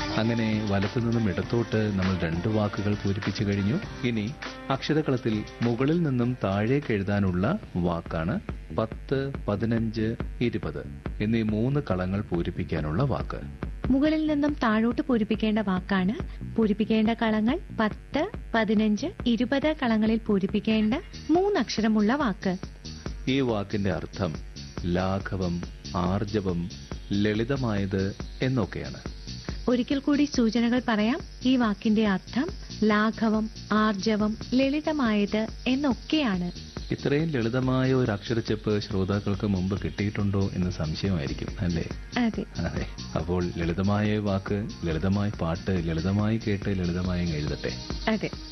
അങ്ങനെ വലത്തു നിന്നും ഇടത്തോട്ട് നമ്മൾ രണ്ട് വാക്കുകൾ പൂരിപ്പിച്ചു കഴിഞ്ഞു ഇനി അക്ഷരക്കളത്തിൽ മുകളിൽ നിന്നും താഴേക്ക് എഴുതാനുള്ള വാക്കാണ് പത്ത് പതിനഞ്ച് ഇരുപത് എന്നീ മൂന്ന് കളങ്ങൾ പൂരിപ്പിക്കാനുള്ള വാക്ക് മുകളിൽ നിന്നും താഴോട്ട് പൂരിപ്പിക്കേണ്ട വാക്കാണ് പൂരിപ്പിക്കേണ്ട കളങ്ങൾ പത്ത് പതിനഞ്ച് ഇരുപത് കളങ്ങളിൽ പൂരിപ്പിക്കേണ്ട മൂന്നക്ഷരമുള്ള വാക്ക് ഈ വാക്കിന്റെ അർത്ഥം ലാഘവം ആർജവം ലളിതമായത് എന്നൊക്കെയാണ് ഒരിക്കൽ കൂടി സൂചനകൾ പറയാം ഈ വാക്കിന്റെ അർത്ഥം ലാഘവം ആർജവം ലളിതമായത് എന്നൊക്കെയാണ് ഇത്രയും ലളിതമായ ഒരു അക്ഷരച്ചെപ്പ് ശ്രോതാക്കൾക്ക് മുമ്പ് കിട്ടിയിട്ടുണ്ടോ എന്ന് സംശയമായിരിക്കും അല്ലേ അതെ അതെ അപ്പോൾ ലളിതമായ വാക്ക് ലളിതമായ പാട്ട് ലളിതമായി കേട്ട് ലളിതമായി അങ്ങ് എഴുതട്ടെ അതെ